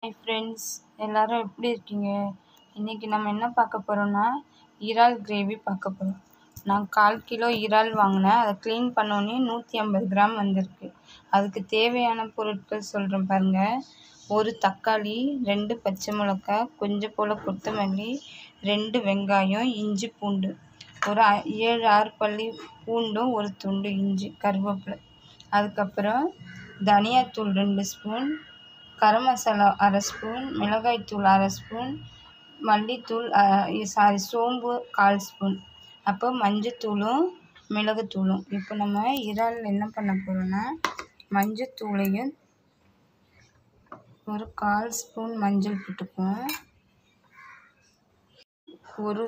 hi friends எல்லாரும் எப்படி இருக்கீங்க இன்றைக்கி நம்ம என்ன பார்க்க போகிறோம்னா இறால் கிரேவி பார்க்க போகிறோம் நான் கால் கிலோ இறால் வாங்கினேன் அதை க்ளீன் பண்ணோன்னே நூற்றி ஐம்பது கிராம் வந்திருக்கு அதுக்கு தேவையான பொருட்கள் சொல்கிறேன் பாருங்கள் ஒரு தக்காளி ரெண்டு பச்சை மிளகா கொஞ்சம் போல் கொத்தமல்லி ரெண்டு வெங்காயம் இஞ்சி பூண்டு ஒரு அ- ஏழு ஆறு பல்லி பூண்டும் ஒரு துண்டு இஞ்சி கருவேப்பிலை அதுக்கப்புறம் தனியாத்தூள் ரெண்டு ஸ்பூன் கரம் மசாலா அரை ஸ்பூன் மிளகாய்த்தூள் அரை ஸ்பூன் மல்லித்தூள் சாரி சோம்பு கால் ஸ்பூன் அப்போ மஞ்சத்தூளும் மிளகுத்தூளும் இப்போ நம்ம இறால் என்ன பண்ண போகிறோம்னா மஞ்சத்தூளையும் ஒரு கால் ஸ்பூன் மஞ்சள் போட்டுக்குவோம் ஒரு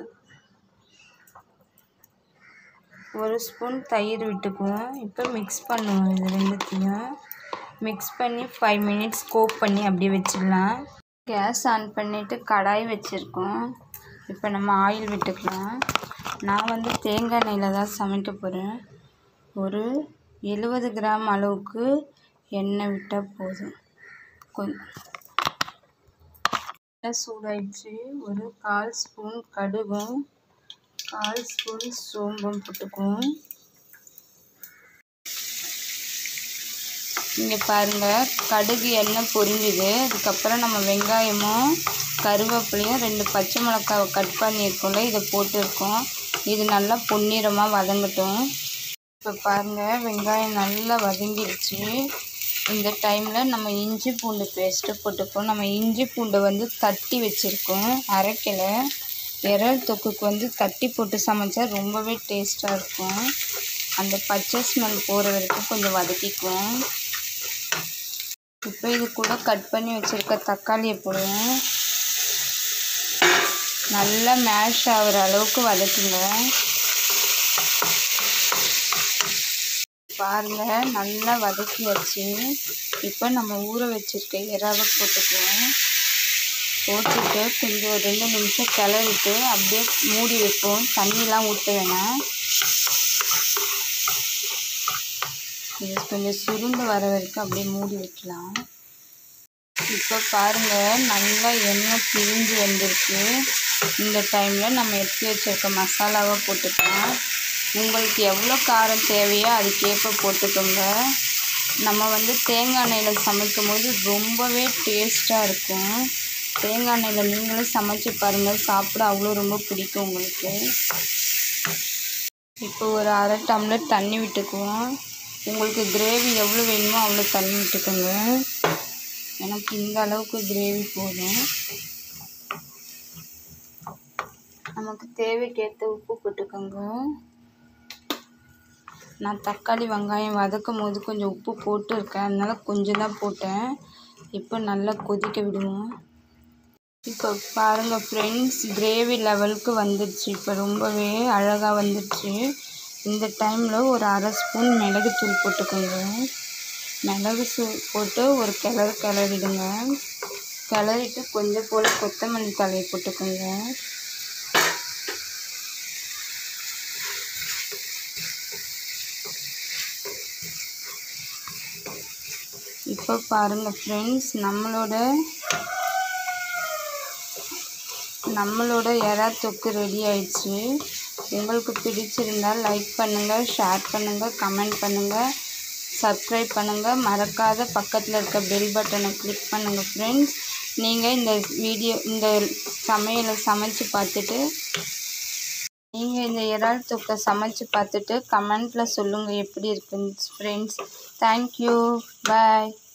ஒரு ஸ்பூன் தயிர் விட்டுக்குவோம் இப்போ மிக்ஸ் பண்ணுவோம் இது ரெண்டுத்தையும் மிக்ஸ் பண்ணி ஃபைவ் மினிட்ஸ் கோப் பண்ணி அப்படியே வச்சிடலாம் கேஸ் ஆன் பண்ணிவிட்டு கடாய் வச்சுருக்கோம் இப்போ நம்ம ஆயில் விட்டுக்கலாம் நான் வந்து தேங்காய் எண்ணெயில் தான் சமைக்க போகிறேன் ஒரு எழுபது கிராம் அளவுக்கு எண்ணெய் விட்டால் போதும் கொஞ்சம் எண்ணெய் சூடாயிடுச்சு ஒரு கால் ஸ்பூன் கடுகும் கால் ஸ்பூன் சோம்பும் போட்டுக்குவோம் இங்கே பாருங்கள் கடுகு எண்ணெய் பொரிஞ்சுது அதுக்கப்புறம் நம்ம வெங்காயமும் கருவேப்பிலையும் ரெண்டு பச்சை மிளகாவை கட் பண்ணியிருக்கோம்ல இதை போட்டிருக்கோம் இது நல்லா பொன்னிறமாக வதங்கட்டும் இப்போ பாருங்கள் வெங்காயம் நல்லா வதங்கிடுச்சு இந்த டைமில் நம்ம இஞ்சி பூண்டு பேஸ்ட்டு போட்டுப்போம் நம்ம இஞ்சி பூண்டை வந்து தட்டி வச்சுருக்கோம் அரைக்கலை இறால் தொக்குக்கு வந்து தட்டி போட்டு சமைச்சா ரொம்பவே டேஸ்ட்டாக இருக்கும் அந்த பச்சை ஸ்மெல் போகிற வரைக்கும் கொஞ்சம் வதக்கிக்குவோம் இப்போ இது கூட கட் பண்ணி வச்சுருக்க தக்காளியை போடுவோம் நல்லா மேஷ் ஆகிற அளவுக்கு வதக்குங்க பாருங்க நல்லா வதக்கியாச்சு இப்போ நம்ம ஊற வச்சிருக்க இறாவை போட்டுக்குவோம் போட்டுட்டு கொஞ்சம் ஒரு ரெண்டு நிமிஷம் கிளறிட்டு அப்படியே மூடி வைப்போம் தண்ணிலாம் ஊற்ற வேணாம் இது கொஞ்சம் சுருண்டு வர வரைக்கும் அப்படியே மூடி வைக்கலாம் இப்போ பாருங்கள் நல்லா எண்ணெய் பிரிஞ்சு வந்திருக்கு இந்த டைமில் நம்ம எடுத்து வச்சிருக்க மசாலாவை போட்டுக்கலாம் உங்களுக்கு எவ்வளோ காரம் தேவையோ அதுக்கேற்ப போட்டுக்கோங்க நம்ம வந்து தேங்காய் எண்ணெயில் சமைக்கும் போது ரொம்பவே டேஸ்ட்டாக இருக்கும் தேங்காய் எண்ணெயில் நீங்களும் சமைச்சு பாருங்கள் சாப்பிட அவ்வளோ ரொம்ப பிடிக்கும் உங்களுக்கு இப்போ ஒரு அரை டம்ளர் தண்ணி விட்டுக்குவோம் உங்களுக்கு கிரேவி எவ்வளோ வேணுமோ அவ்வளோ தண்ணி விட்டுக்கோங்க எனக்கு இந்த அளவுக்கு கிரேவி போதும் நமக்கு தேவைக்கேற்ற உப்பு போட்டுக்கோங்க நான் தக்காளி வெங்காயம் வதக்கும் போது கொஞ்சம் உப்பு போட்டிருக்கேன் அதனால கொஞ்சம் தான் போட்டேன் இப்போ நல்லா கொதிக்க விடுவோம் இப்போ பாருங்கள் ஃப்ரெண்ட்ஸ் கிரேவி லெவலுக்கு வந்துடுச்சு இப்போ ரொம்பவே அழகாக வந்துடுச்சு இந்த டைமில் ஒரு அரை ஸ்பூன் மிளகுத்தூள் போட்டுக்கோங்க மிளகு சூ போட்டு ஒரு கிளறு கிளறிடுங்க கிளறிட்டு கொஞ்சம் போல் கொத்தமல்லி தழையை போட்டுக்கோங்க இப்போ பாருங்கள் ஃப்ரெண்ட்ஸ் நம்மளோட நம்மளோட எறா தொக்கு ரெடி ஆயிடுச்சு உங்களுக்கு பிடிச்சிருந்தால் லைக் பண்ணுங்கள் ஷேர் பண்ணுங்கள் கமெண்ட் பண்ணுங்கள் சப்ஸ்கிரைப் பண்ணுங்கள் மறக்காத பக்கத்தில் இருக்க பெல் பட்டனை கிளிக் பண்ணுங்கள் ஃப்ரெண்ட்ஸ் நீங்கள் இந்த வீடியோ இந்த சமையலை சமைச்சு பார்த்துட்டு நீங்கள் இந்த இறால் தொக்கை சமைச்சு பார்த்துட்டு கமெண்ட்டில் சொல்லுங்கள் எப்படி இருக்குன்னு ஃப்ரெண்ட்ஸ் தேங்க்யூ பாய்